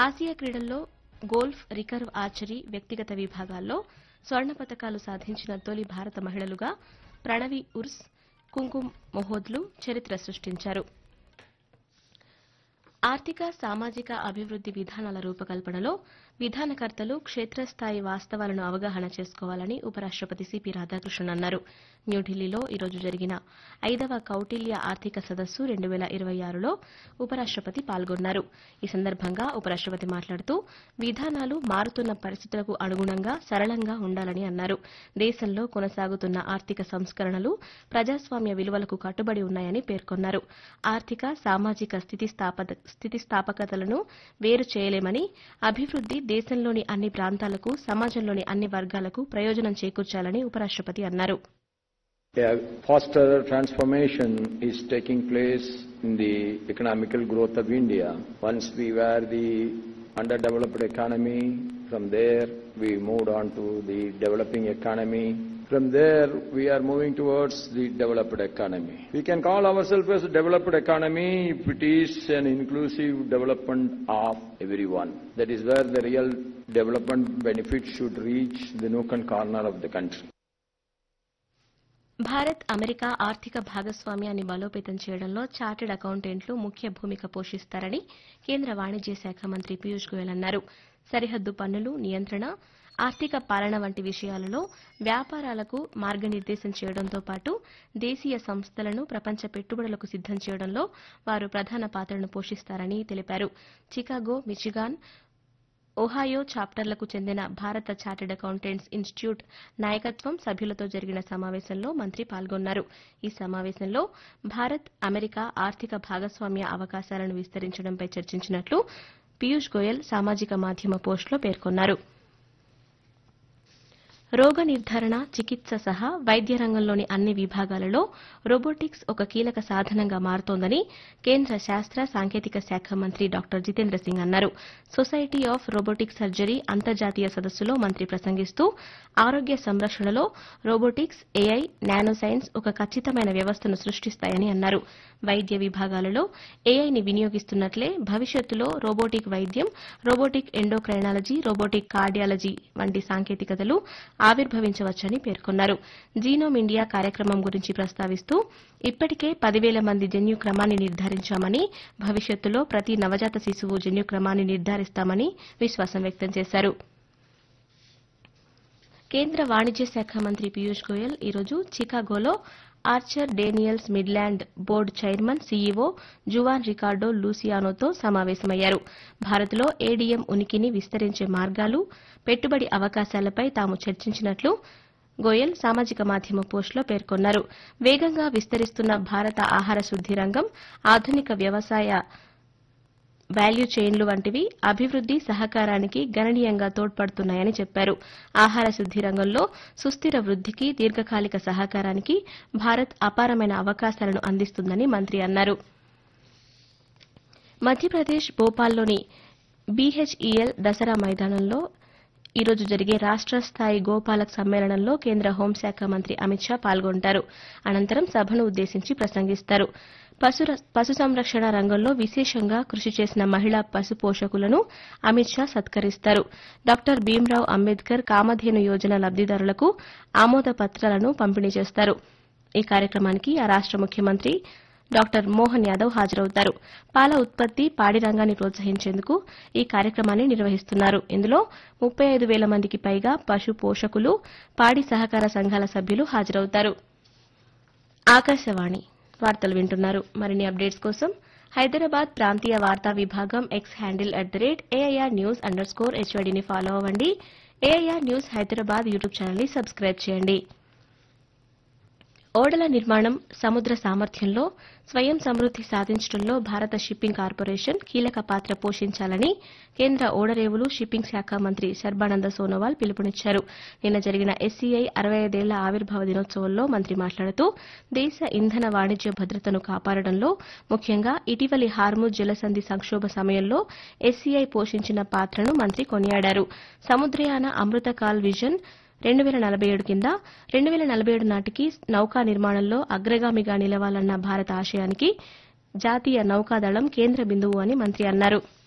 Asia క్రీడల్లో golf recurve archery వ్యక్తిగత విభాగాల్లో స్వర్ణ పతకాలు సాధించిన తొలి భారత మహిళలుగా ప్రణవి ఉర్స్ కుంకుమ్ మొహోద్లు చరిత్ర సృష్టించారు ఆర్థిక సామాజిక అభివృద్ది విధానాల రూపకల్పనలో విధానకర్తలు క్షేత్రస్థాయి వాస్తవాలను అవగాహన చేసుకోవాలని ఉపరాష్టపతి సిపి రాధాకృష్ణన్ అన్నారు న్యూఢిల్లీలో ఈరోజు జరిగిన ఐదవ కౌటిల్య ఆర్థిక సదస్సు రెండు వేల ఇరవై ఆరులో ఉపరాష్టపతి పాల్గొన్నారు ఈ సందర్భంగా ఉపరాష్టపతి మాట్లాడుతూ విధానాలు మారుతున్న పరిస్థితులకు అనుగుణంగా సరళంగా ఉండాలని అన్నారు దేశంలో కొనసాగుతున్న ఆర్థిక సంస్కరణలు ప్రజాస్వామ్య విలువలకు కట్టుబడి ఉన్నాయని పేర్కొన్నారు ఆర్థిక సామాజిక స్థితిస్థాపక స్థితిస్థాపకతలను వేరు చేయలేమని అభివృద్ది దేశంలోని అన్ని ప్రాంతాలకు సమాజంలోని అన్ని వర్గాలకు ప్రయోజనం చేకూర్చాలని ఉపరాష్టపతి అన్నారు A faster transformation is taking place in the economical growth of India. Once we were the underdeveloped economy, from there we moved on to the developing economy. From there we are moving towards the developed economy. We can call ourselves as a developed economy if it is an inclusive development of everyone. That is where the real development benefit should reach the nook and corner of the country. Bharat America ఆర్థిక భాగస్వామ్యాన్ని బలోపేతం చేయడంలో chartered అకౌంటెంట్లు ముఖ్య భూమిక పోషిస్తారని కేంద్ర వాణిజ్య శాఖ మంత్రి పీయూష్ గోయల్ అన్నారు సరిహద్దు పన్నులు నియంత్రణ ఆర్థిక పాలన వంటి విషయాలలో వ్యాపారాలకు మార్గనిర్దేశం చేయడంతో పాటు దేశీయ సంస్థలను ప్రపంచ పెట్టుబడులకు సిద్దం చేయడంలో వారు ప్రధాన పాత్రను పోషిస్తారని తెలిపారు చికాగో మిచిగాన్ ఒహాయో చాప్టర్లకు చెందిన భారత చార్టెడ్ అకౌంటెంట్స్ ఇన్స్టిట్యూట్ నాయకత్వం సభ్యులతో జరిగిన సమావేశంలో మంత్రి పాల్గొన్నారు ఈ సమావేశంలో భారత్ అమెరికా ఆర్థిక భాగస్వామ్య అవకాశాలను విస్తరించడంపై చర్చించినట్లు పీయూష్ గోయల్ సామాజిక మాధ్యమ పోస్టులో పేర్కొన్నారు రోగ నిర్ధారణ చికిత్స సహా వైద్య రంగంలోని అన్ని విభాగాలలో రోబోటిక్స్ ఒక కీలక సాధనంగా మారుతోందని కేంద్ర శాస్త్ర సాంకేతిక శాఖ మంత్రి డాక్టర్ జితేంద్ర సింగ్ అన్నారు సొసైటీ ఆఫ్ రోబోటిక్ సర్జరీ అంతర్జాతీయ సదస్సులో మంత్రి ప్రసంగిస్తూ ఆరోగ్య సంరక్షణలో రోబోటిక్స్ ఏఐ నానో సైన్స్ ఒక ఖచ్చితమైన వ్యవస్థను సృష్టిస్తాయని అన్నారు వైద్య విభాగాలలో ఏఐని వినియోగిస్తున్నట్లే భవిష్యత్తులో రోబోటిక్ వైద్యం రోబోటిక్ ఎండోక్రైనాలజీ రోబోటిక్ కార్డియాలజీ వంటి సాంకేతికతలు ఆవిర్భవించవచ్చని పేర్కొన్నారు జీనోమ్ ఇండియా కార్యక్రమం గురించి ప్రస్తావిస్తూ ఇప్పటికే పదివేల మంది జన్యు క్రమాన్ని నిర్ధారించామని భవిష్యత్తులో ప్రతి నవజాత శిశువు జన్యు క్రమాన్ని నిర్ధారిస్తామని విశ్వాసం వ్యక్తం చేశారు కేంద్ర వాణిజ్య శాఖ మంత్రి పీయూష్ గోయల్ ఈరోజు చికాగోలో Archer Daniels Midland board chairman CEO Juan Ricardo లూసియానోతో సమావేశమయ్యారు భారత్లో ఏడీఎం ఉనికిని విస్తరించే మార్గాలు పెట్టుబడి అవకాశాలపై తాము చర్చించినట్లు గోయల్ సామాజిక మాధ్యమ పోస్టులో పేర్కొన్నారు వేగంగా విస్తరిస్తున్న భారత ఆహార శుద్ది రంగం ఆధునిక వ్యవసాయ వాల్యూ చైన్లు వంటివి అభివృద్ది సహకారానికి గణనీయంగా తోడ్పడుతున్నాయని చెప్పారు ఆహార శుద్ది రంగంలో సుస్థిర వృద్దికి దీర్ఘకాలిక సహకారానికి భారత్ అపారమైన అవకాశాలను అందిస్తుందని మంత్రి అన్నారు మధ్యప్రదేశ్ భోపాల్లోని బీహెచ్ఈఎల్ దసరా మైదానంలో ఈరోజు జరిగే రాష్ట స్థాయి గోపాలక్ సమ్మేళనంలో కేంద్ర హోంశాఖ మంత్రి అమిత్ షా పాల్గొంటారు అనంతరం సభను ఉద్దేశించి ప్రసంగిస్తారు పశు పశు సంరక్షణ రంగంలో విశేషంగా కృషి చేసిన మహిళా పశు పోషకులను అమిత్ షా సత్కరిస్తారు డాక్టర్ భీమ్రావ్ అంబేద్కర్ కామధేను యోజన లబ్దిదారులకు ఆమోద పత్రాలను పంపిణీ చేస్తారు ఈ కార్యక్రమానికి ఆ రాష్ట ముఖ్యమంత్రి డాక్టర్ మోహన్ యాదవ్ హాజరవుతారు పాల ఉత్పత్తి పాడి రంగాన్ని ప్రోత్సహించేందుకు ఈ కార్యక్రమాన్ని నిర్వహిస్తున్నారు ఇందులో ముప్పై ఐదు వేల మందికి పైగా పశు పోషకులు పాడి సహకార సంఘాల సభ్యులు హాజరవుతారు ఆకాశవాణి వార్తలు వింటున్నారు మరిన్ని అప్డేట్స్ కోసం హైదరాబాద్ ప్రాంతీయ వార్తా విభాగం X handle at the rate AIR news underscore హెచ్వైడీని ఫాలో అవ్వండి ఏఐఆర్ న్యూస్ హైదరాబాద్ యూట్యూబ్ ఛానల్ని సబ్స్క్రైబ్ చేయండి ఓడల నిర్మాణం సముద్ర సామర్థ్యంలో స్వయం సమృద్ది సాధించడంలో భారత షిప్పింగ్ కార్పొరేషన్ కీలక పాత్ర పోషించాలని కేంద్ర ఓడరేవులు షిప్పింగ్ శాఖ మంత్రి సర్బానంద సోనోవాల్ పిలుపునిచ్చారు నిన్న జరిగిన ఎస్సీఐ అరవై ఐదేళ్ల ఆవిర్భావ దినోత్సవంలో మంత్రి మాట్లాడుతూ దేశ ఇంధన వాణిజ్య భద్రతను కాపాడడంలో ముఖ్యంగా ఇటీవలి హార్ముజ్ జలసంధి సంక్షోభ సమయంలో ఎస్సీఐ పోషించిన పాత్రను మంత్రి కొనియాడారు సముద్రయాన అమృతకాల్ విజన్ రెండు వేల నలభై ఏడు కింద రెండు వేల నలభై ఏడు నాటికి నౌకా నిర్మాణంలో అగ్రగామిగా నిలవాలన్న భారత ఆశయానికి జాతీయ నౌకాదళం కేంద్ర బిందువు అని మంత్రి అన్నారు